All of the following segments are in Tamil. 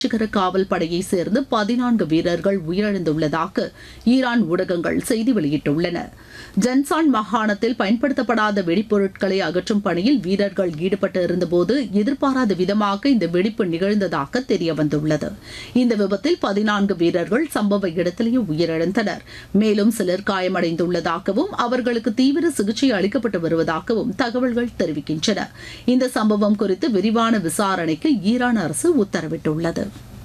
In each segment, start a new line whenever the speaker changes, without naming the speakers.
புரட்சிகர காவல் படையை சேர்ந்த பதினான்கு வீரர்கள் உயிரிழந்துள்ளதாக ஈரான் ஊடகங்கள் செய்தி வெளியிட்டுள்ளன ஜன்சான் மாகாணத்தில் பயன்படுத்தப்படாத வெடிப்பொருட்களை அகற்றும் பணியில் வீரர்கள் ஈடுபட்டு இருந்தபோது எதிர்பாராத விதமாக இந்த வெடிப்பு நிகழ்ந்ததாக தெரியவந்துள்ளது இந்த விபத்தில் பதினான்கு வீரர்கள் சம்பவ இடத்திலேயே உயிரிழந்தனர் மேலும் சிலர் காயமடைந்துள்ளதாகவும் அவர்களுக்கு தீவிர சிகிச்சை அளிக்கப்பட்டு வருவதாகவும் தகவல்கள் தெரிவிக்கின்றன இந்த சம்பவம் குறித்து விரிவான விசாரணைக்கு ஈரான் அரசு உத்தரவிட்டுள்ளது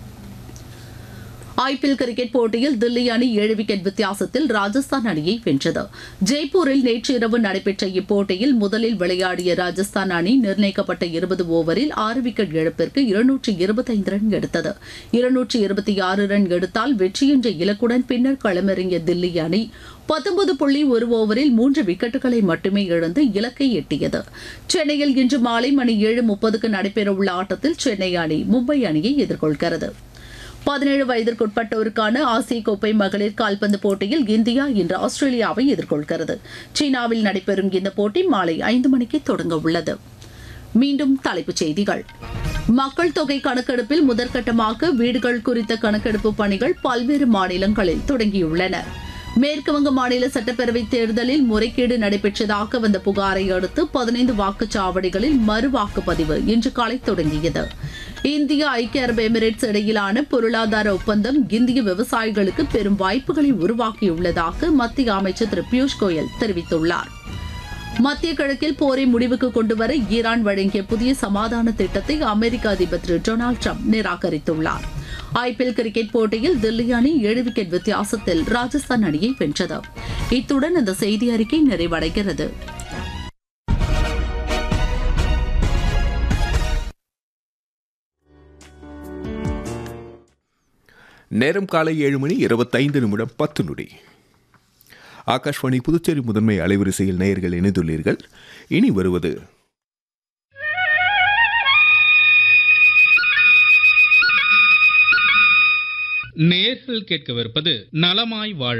ஐபிஎல் கிரிக்கெட் போட்டியில் தில்லி அணி ஏழு விக்கெட் வித்தியாசத்தில் ராஜஸ்தான் அணியை வென்றது ஜெய்ப்பூரில் நேற்று இரவு நடைபெற்ற இப்போட்டியில் முதலில் விளையாடிய ராஜஸ்தான் அணி நிர்ணயிக்கப்பட்ட இருபது ஓவரில் ஆறு விக்கெட் இழப்பிற்கு இருநூற்றி இருபத்தைந்து ரன் எடுத்தது இருநூற்றி இருபத்தி ஆறு ரன் எடுத்தால் வெற்றி என்ற இலக்குடன் பின்னர் களமிறங்கிய தில்லி அணி பத்தொன்பது புள்ளி ஒரு ஓவரில் மூன்று விக்கெட்டுகளை மட்டுமே இழந்து இலக்கை எட்டியது சென்னையில் இன்று மாலை மணி ஏழு முப்பதுக்கு நடைபெறவுள்ள ஆட்டத்தில் சென்னை அணி மும்பை அணியை எதிர்கொள்கிறது பதினேழு வயதிற்குட்பட்டோருக்கான ஆசிய கோப்பை மகளிர் கால்பந்து போட்டியில் இந்தியா இன்று ஆஸ்திரேலியாவை எதிர்கொள்கிறது சீனாவில் நடைபெறும் இந்த போட்டி மாலை ஐந்து மணிக்கு தொடங்க உள்ளது மீண்டும் தலைப்புச் செய்திகள் மக்கள் தொகை கணக்கெடுப்பில் முதற்கட்டமாக வீடுகள் குறித்த கணக்கெடுப்பு பணிகள் பல்வேறு மாநிலங்களில் தொடங்கியுள்ளன மேற்குவங்க மாநில சட்டப்பேரவை தேர்தலில் முறைகேடு நடைபெற்றதாக வந்த புகாரை அடுத்து பதினைந்து வாக்குச்சாவடிகளில் மறு வாக்குப்பதிவு இன்று காலை தொடங்கியது இந்தியா ஐக்கிய அரபு எமிரேட்ஸ் இடையிலான பொருளாதார ஒப்பந்தம் இந்திய விவசாயிகளுக்கு பெரும் வாய்ப்புகளை உருவாக்கியுள்ளதாக மத்திய அமைச்சர் திரு பியூஷ் கோயல் தெரிவித்துள்ளார் மத்திய கிழக்கில் போரை முடிவுக்கு கொண்டுவர ஈரான் வழங்கிய புதிய சமாதான திட்டத்தை அமெரிக்க அதிபர் திரு டொனால்டு ட்ரம்ப் நிராகரித்துள்ளார் ஐபிஎல் கிரிக்கெட் போட்டியில் தில்லி அணி ஏழு விக்கெட் வித்தியாசத்தில் ராஜஸ்தான் அணியை வென்றது இத்துடன் இந்த செய்தி அறிக்கை நிறைவடைகிறது
நேரம் காலை ஏழு மணி இருபத்தைந்து நிமிடம் பத்து நொடி ஆகாஷ்வாணி புதுச்சேரி முதன்மை அலைவரிசையில் நேயர்கள் இணைந்துள்ளீர்கள் இனி வருவது
நேர்கள் கேட்கவிருப்பது நலமாய் வாழ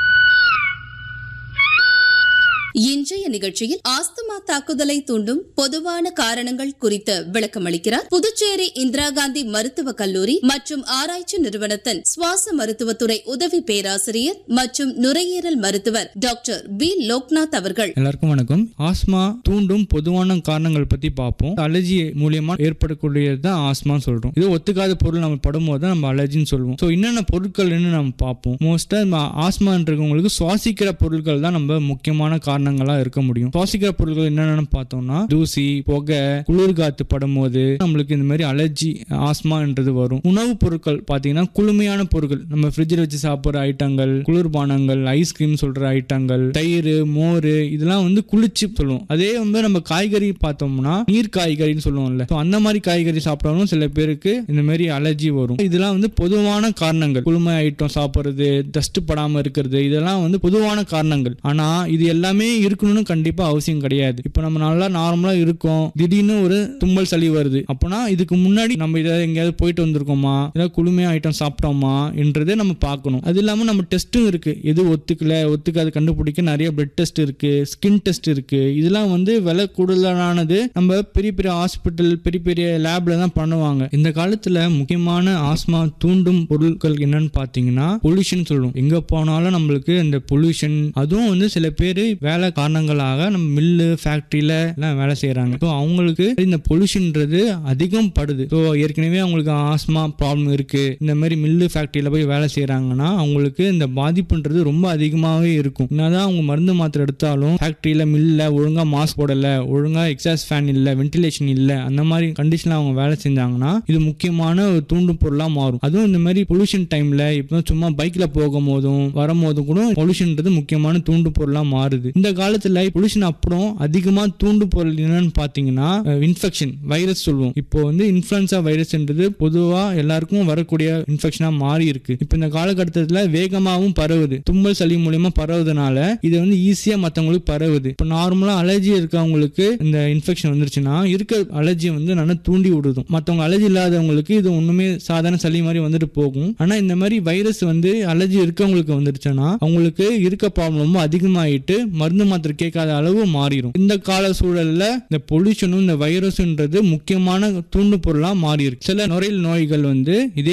இன்றைய நிகழ்ச்சியில் ஆஸ்துமா தாக்குதலை தூண்டும் பொதுவான காரணங்கள் குறித்து விளக்கமளிக்கிறார் புதுச்சேரி இந்திரா காந்தி மருத்துவக் கல்லூரி மற்றும் ஆராய்ச்சி நிறுவனத்தின் சுவாச மருத்துவத்துறை உதவி பேராசிரியர் மற்றும் நுரையீரல் மருத்துவர் டாக்டர் பி லோக்நாத் அவர்கள்
எல்லாருக்கும் வணக்கம் ஆஸ்மா தூண்டும் பொதுவான காரணங்கள் பத்தி பார்ப்போம் அலர்ஜி மூலியமா ஏற்படக்கூடியது தான் ஆஸ்மா சொல்றோம் இது ஒத்துக்காத பொருள் நம்ம படும்போது தான் நம்ம அலர்ஜின்னு சொல்லுவோம் ஸோ என்னென்ன பொருட்கள் நம்ம பார்ப்போம் மோஸ்டா ஆஸ்மான்றவங்களுக்கு சுவாசிக்கிற பொருட்கள் தான் நம்ம முக்கியமான காரணங்களா இருக்க முடியும் சுவாசிக்கிற பொருட்கள் என்னென்னு பார்த்தோம்னா தூசி புகை குளிர் காத்து படும்போது நம்மளுக்கு இந்த மாதிரி அலர்ஜி ஆஸ்மான்றது வரும் உணவுப் பொருட்கள் பார்த்தீங்கன்னா குளுமையான பொருட்கள் நம்ம ஃப்ரிட்ஜில் வச்சு சாப்பிட்ற ஐட்டங்கள் குளிர்பானங்கள் ஐஸ்கிரீம் சொல்ற ஐட்டங்கள் தயிர் மோர் இதெல்லாம் வந்து குளிச்சு சொல்லுவோம் அதே வந்து நம்ம காய்கறி பார்த்தோம்னா நீர் காய்கறின்னு சொல்லுவோம்ல So அந்த மாதிரி காய்கறி சாப்பிட்டாலும் சில பேருக்கு இந்த மாதிரி அலர்ஜி வரும் இதெல்லாம் வந்து பொதுவான காரணங்கள் குளுமை ஐட்டம் சாப்பிட்றது டஸ்ட் படாம இருக்கிறது இதெல்லாம் வந்து பொதுவான காரணங்கள் ஆனா இது எல்லாமே இருக்கணும்னு கண்டிப்பா அவசியம் கிடையாது இப்போ நம்ம நல்லா நார்மலா இருக்கோம் திடீர்னு ஒரு தும்மல் சளி வருது அப்போனா இதுக்கு முன்னாடி நம்ம இதை எங்கேயாவது போயிட்டு வந்திருக்கோமா ஏதாவது குளுமையா ஐட்டம் சாப்பிட்டோமா என்றதை நம்ம பார்க்கணும் அது இல்லாம நம்ம டெஸ்ட்டும் இருக்கு எது ஒத்துக்கல ஒத்துக்காது கண்டுபிடிக்க நிறைய பிளட் டெஸ்ட் இருக்கு ஸ்கின் டெஸ்ட் இருக்கு இதெல்லாம் வந்து விலை கூடுதலானது நம்ம பெரிய பெரிய ஹாஸ்பிட்டல் பெரிய பெரிய லேப்ல தான் பண்ணுவாங்க இந்த காலத்துல முக்கியமான ஆஸ்மா தூண்டும் பொருட்கள் என்னன்னு பாத்தீங்கன்னா பொல்யூஷன் சொல்லுவோம் எங்க போனாலும் நம்மளுக்கு இந்த பொல்யூஷன் அதுவும் வந்து சில பேர் வேலை காரணங்களாக நம்ம மில்லு ஃபேக்டரியில எல்லாம் வேலை செய்யறாங்க ஸோ அவங்களுக்கு இந்த பொல்யூஷன்ன்றது அதிகம் படுது ஸோ ஏற்கனவே அவங்களுக்கு ஆஸ்மா ப்ராப்ளம் இருக்கு இந்த மாதிரி மில்லு ஃபேக்டரியில போய் வேலை செய்யறாங்கன்னா அவங்களுக்கு இந்த பாதிப்புன்றது ரொம்ப அதிகமாகவே இருக்கும் என்னதான் அவங்க மருந்து மாத்திரை எடுத்தாலும் ஃபேக்டரியில மில்ல ஒழுங்கா மாஸ்க் போடல ஒழுங்கா எக்ஸாஸ் ஃபேன் இல்ல வென்டிலேஷன் இல்ல அந்த மாதிரி கண்டிஷன்ல அவங்க வேலை செஞ்சாங்கன்னா இது முக்கியமான ஒரு தூண்டும் பொருளா மாறும் அதுவும் இந்த மாதிரி பொல்யூஷன் டைம்ல இப்போ சும்மா பைக்ல போகும் போதும் வரும்போதும் கூட பொல்யூஷன்ன்றது முக்கியமான தூண்டு பொருளா மாறுது இந்த காலத்துல பொல்யூஷன் அப்புறம் அதிகமா தூண்டு பொருள் என்னன்னு பாத்தீங்கன்னா இன்ஃபெக்ஷன் வைரஸ் சொல்லுவோம் இப்போ வந்து இன்ஃபுளுன்சா வைரஸ்ன்றது பொதுவா எல்லாருக்கும் வரக்கூடிய இன்ஃபெக்ஷனா மாறி இருக்கு இப்போ இந்த காலகட்டத்துல வேகமாகவும் பரவுது தும்மல் சளி மூலியமா பரவுதுனால இது வந்து ஈஸியா மத்தவங்களுக்கு பரவுது இப்போ நார்மலா அலர்ஜி இருக்கவங்களுக்கு இந்த இன்ஃபெக்ஷன் வந்துருச்சுன்னா இருக்க அலர்ஜியை வந்து நல்லா தூண்டி விடுதும் மத்தவங்க அலர்ஜி இல்லாதவங்களுக்கு இது ஒண்ணுமே சாதாரண சளி மாதிரி வந்துட்டு போகும் ஆனா இந்த மாதிரி வைரஸ் வந்து அலர்ஜி இருக்கவங்களுக்கு வந்துருச்சுன்னா அவங்களுக்கு இருக்க ப்ராப்ளமும் அதிகமாயிட்டு மருந்து மருந்து மாத்திரை கேட்காத அளவு மாறிடும் இந்த கால சூழல்ல இந்த பொல்யூஷனும் இந்த வைரஸ்ன்றது முக்கியமான தூண்டு பொருளா மாறி இருக்கு சில நுரையீரல் நோய்கள் வந்து இதே